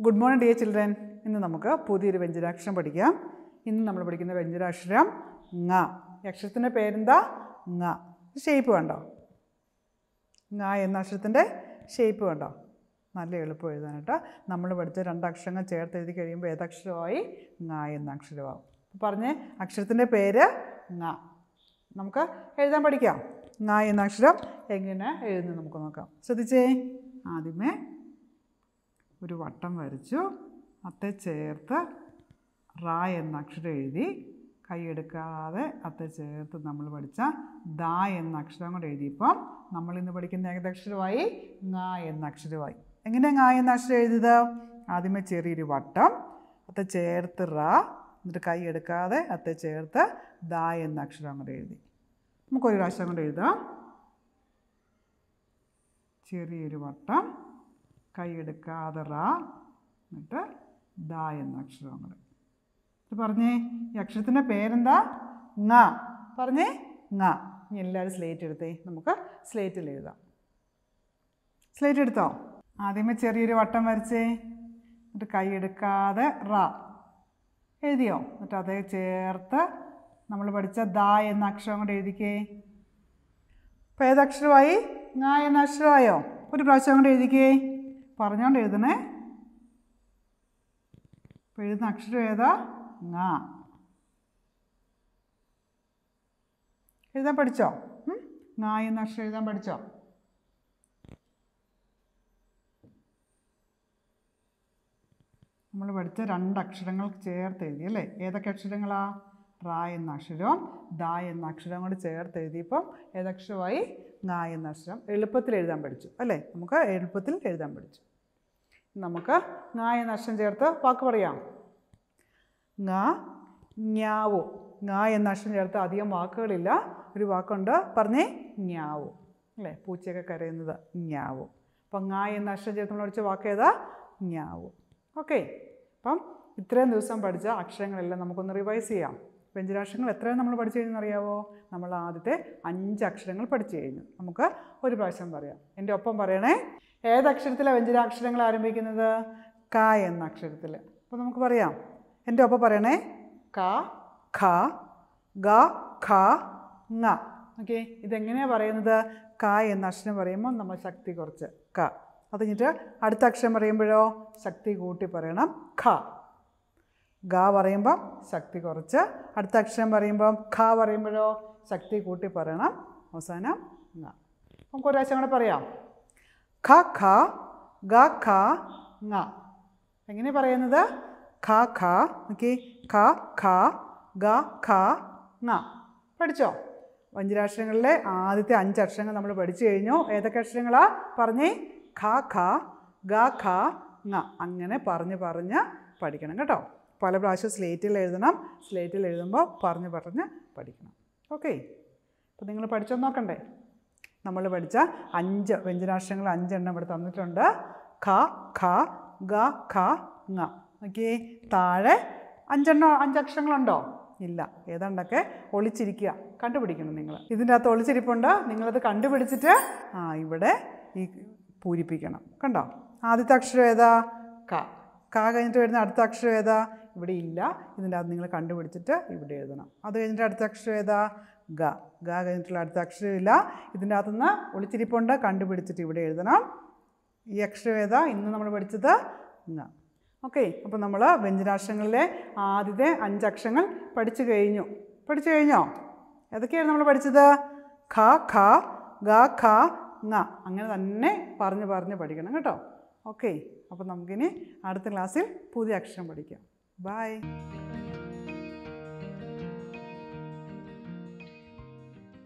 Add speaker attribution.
Speaker 1: Good morning dear children ഇന്ന് നമുക്ക് പുതിയൊരു വ്യഞ്ജനാക്ഷരം പഠിക്കാം ഇന്ന് നമ്മൾ പഠിക്കുന്ന വ്യഞ്ജനാക്ഷരം ങ ഈ അക്ഷരത്തിൻ്റെ പേരെന്താ ങ ഷേപ്പ് കണ്ടോ ങ എന്ന അക്ഷരത്തിൻ്റെ ഷേപ്പ് കണ്ടോ നല്ല എളുപ്പം എഴുതാനായിട്ട് നമ്മൾ പഠിച്ച രണ്ടക്ഷരങ്ങൾ ചേർത്ത് എഴുതി കഴിയുമ്പോൾ ഏതക്ഷരമായി ങ എന്ന അക്ഷരമാവും അപ്പോൾ പറഞ്ഞേ അക്ഷരത്തിൻ്റെ പേര് ങ നമുക്ക് എഴുതാൻ പഠിക്കാം ങ എന്ന അക്ഷരം എങ്ങനെ എഴുതുന്നത് നമുക്ക് നോക്കാം ശ്രദ്ധിച്ചേ ആദ്യമേ ഒരു വട്ടം വരച്ചു അത്തെ ചേർത്ത് റാ എന്ന അക്ഷരം എഴുതി കൈയെടുക്കാതെ അത്തെ ചേർത്ത് നമ്മൾ പഠിച്ച ദ എന്ന അക്ഷരം കൂടെ എഴുതിയപ്പം നമ്മൾ ഇന്ന് പഠിക്കുന്ന ഏകദക്ഷരമായി ങ എന്ന അക്ഷരമായി എങ്ങനെ ങ എന്ന അക്ഷരം എഴുതിയത് ആദ്യമേ ചെറിയൊരു വട്ടം അത്തെ ചേർത്ത് റ എന്നിട്ട് കൈ എടുക്കാതെ അത്തെ ചേർത്ത് ദ എന്ന അക്ഷരം കൂടെ എഴുതി നമുക്കൊരു പ്രാവശ്യം കൊണ്ട് എഴുതാം ചെറിയൊരു വട്ടം കൈയെടുക്കാതെ റ എന്നിട്ട് ദ എന്ന അക്ഷരം കൂടെ ഇത് പറഞ്ഞേ ഈ അക്ഷരത്തിൻ്റെ പേരെന്താ ങ പറഞ്ഞേ ങ ഇനി എല്ലാവരും സ്ലേറ്റ് എടുത്തേ നമുക്ക് സ്ലേറ്റിൽ എഴുതാം സ്ലേറ്റ് എടുത്തോ ആദ്യമേ ചെറിയൊരു വട്ടം വരച്ചേ എന്നിട്ട് കൈയെടുക്കാതെ റ എഴുതിയോ എന്നിട്ട് അതേ ചേർത്ത് നമ്മൾ പഠിച്ച ദ എന്ന അക്ഷരം കൊണ്ട് എഴുതിക്കേ അപ്പോൾ ഏതക്ഷരമായി ങ എന്ന അക്ഷരമായോ ഒരു പ്രാവശ്യം കൊണ്ട് എഴുതിക്കേ പറഞ്ഞുകൊണ്ട് എഴുതണേ അപ്പോൾ എഴുതുന്ന അക്ഷരം ഏതാ ങ എഴുതാൻ പഠിച്ചോ ഉം? ങ എന്ന അക്ഷരം എഴുതാൻ പഠിച്ചോ നമ്മൾ പഠിച്ച രണ്ട് അക്ഷരങ്ങൾ ചേർത്ത് എഴുതി അല്ലേ ഏതൊക്കെ അക്ഷരങ്ങളാ റാ എന്ന അക്ഷരവും ദ എന്ന അക്ഷരവും കൂടി ചേർത്ത് എഴുതിയപ്പം ഏതക്ഷരമായി ങ എന്ന അക്ഷരം എളുപ്പത്തിൽ എഴുതാൻ പഠിച്ചു അല്ലേ നമുക്ക് എളുപ്പത്തിൽ എഴുതാൻ പഠിച്ചു നമുക്ക് ങ എന്ന അക്ഷരം ചേർത്ത് വാക്ക് പറയാം ങ ഞാവു ങ എന്ന അക്ഷരം ചേർത്ത് അധികം വാക്കുകളില്ല ഒരു വാക്കുണ്ട് പറഞ്ഞേ ഞാവു അല്ലേ പൂച്ചയൊക്കെ കരയുന്നത് ഞാവു അപ്പം ങ എന്ന അക്ഷരം ചേർത്ത് നമ്മൾ പഠിച്ച വാക്ക് ഏതാ ഞാവു ഓക്കെ അപ്പം ഇത്രയും ദിവസം പഠിച്ച അക്ഷരങ്ങളെല്ലാം നമുക്കൊന്ന് റിവൈസ് ചെയ്യാം വ്യഞ്ജനാക്ഷരങ്ങൾ എത്രയും നമ്മൾ പഠിച്ചു കഴിഞ്ഞെന്ന് അറിയാവോ നമ്മൾ ആദ്യത്തെ അഞ്ച് അക്ഷരങ്ങൾ പഠിച്ചു കഴിഞ്ഞു നമുക്ക് ഒരു പ്രാവശ്യം പറയാം എൻ്റെ ഒപ്പം പറയണേ ഏത് അക്ഷരത്തിലാണ് വ്യഞ്ജനാക്ഷരങ്ങൾ ആരംഭിക്കുന്നത് ക എന്ന അക്ഷരത്തിൽ അപ്പോൾ നമുക്ക് പറയാം എൻ്റെ ഒപ്പം പറയണേ ക ഖ ഗ ഖ ങ ഓക്കെ ഇതെങ്ങനെയാണ് പറയുന്നത് ക എന്ന അക്ഷരം പറയുമ്പോൾ നമ്മൾ ശക്തി കുറച്ച് ക അത് കഴിഞ്ഞിട്ട് അടുത്ത അക്ഷരം പറയുമ്പോഴോ ശക്തി കൂട്ടി പറയണം ഖ ഗ പറയുമ്പം ശക്തി കുറച്ച് അടുത്ത അക്ഷരം പറയുമ്പം ഖ പറയുമ്പോഴോ ശക്തി കൂട്ടി പറയണം അവസാനം ങ നമുക്ക് ഒരു പ്രാവശ്യം കൂടെ പറയാം ഖ ഖ ഗ ഖ ങ എങ്ങനെ പറയുന്നത് ഖ ഖ ഓക്കെ ഖ ഖ ഗ ഖ ങ പഠിച്ചോ വഞ്ചരാക്ഷരങ്ങളിലെ ആദ്യത്തെ അഞ്ച് അക്ഷരങ്ങൾ നമ്മൾ പഠിച്ചു കഴിഞ്ഞു ഏതൊക്കെ അക്ഷരങ്ങളാ പറഞ്ഞേ ഖ ഖ ഗ ഖ ങ അങ്ങനെ പറഞ്ഞ് പറഞ്ഞ് പഠിക്കണം കേട്ടോ പല പ്രാവശ്യം സ്ലേറ്റിൽ എഴുതണം സ്ലേറ്റിൽ എഴുതുമ്പോൾ പറഞ്ഞ് പറഞ്ഞ് പഠിക്കണം ഓക്കെ അപ്പോൾ നിങ്ങൾ പഠിച്ചോ നോക്കണ്ടേ നമ്മൾ പഠിച്ച അഞ്ച് വ്യഞ്ജനാക്ഷരങ്ങൾ അഞ്ചെണ്ണം ഇവിടെ തന്നിട്ടുണ്ട് ഖ ഖ ഗ ഖ ങ ഓക്കെ താഴെ അഞ്ചെണ്ണം അഞ്ചക്ഷരങ്ങളുണ്ടോ ഇല്ല ഏതാണ്ടൊക്കെ ഒളിച്ചിരിക്കുക കണ്ടുപിടിക്കണം നിങ്ങൾ ഇതിൻ്റെ അകത്ത് ഒളിച്ചിരിപ്പുണ്ട് നിങ്ങളത് കണ്ടുപിടിച്ചിട്ട് ആ ഇവിടെ ഈ പൂരിപ്പിക്കണം കണ്ടോ ആദ്യത്തെ അക്ഷരം ഏതാ ക ക കഴിഞ്ഞിട്ട് വരുന്ന അടുത്ത അക്ഷരം ഏതാ ഇവിടെ ഇല്ല ഇതിൻ്റെ അകത്ത് നിങ്ങൾ കണ്ടുപിടിച്ചിട്ട് ഇവിടെ എഴുതണം അത് കഴിഞ്ഞിട്ട് അടുത്ത അക്ഷരം ഏതാ ഗ ഗ കഴിഞ്ഞിട്ടുള്ള അടുത്ത അക്ഷരം ഇല്ല ഇതിൻ്റെ അകത്തുനിന്ന് ഒളിച്ചിരിപ്പുണ്ട് കണ്ടുപിടിച്ചിട്ട് ഇവിടെ എഴുതണം ഈ അക്ഷരം ഏതാ ഇന്ന് നമ്മൾ പഠിച്ചത് ങ ഓക്കെ അപ്പോൾ നമ്മൾ വ്യഞ്ജനാക്ഷരങ്ങളിലെ ആദ്യത്തെ അഞ്ചക്ഷരങ്ങൾ പഠിച്ചു കഴിഞ്ഞു പഠിച്ചു കഴിഞ്ഞോ ഏതൊക്കെയാണ് നമ്മൾ പഠിച്ചത് ഖ ഖ ഗ ഖ ങ അങ്ങനെ തന്നെ പറഞ്ഞ് പറഞ്ഞ് പഠിക്കണം കേട്ടോ ഓക്കെ അപ്പോൾ നമുക്കിനി അടുത്ത ക്ലാസ്സിൽ പുതിയ അക്ഷരം പഠിക്കാം ബൈ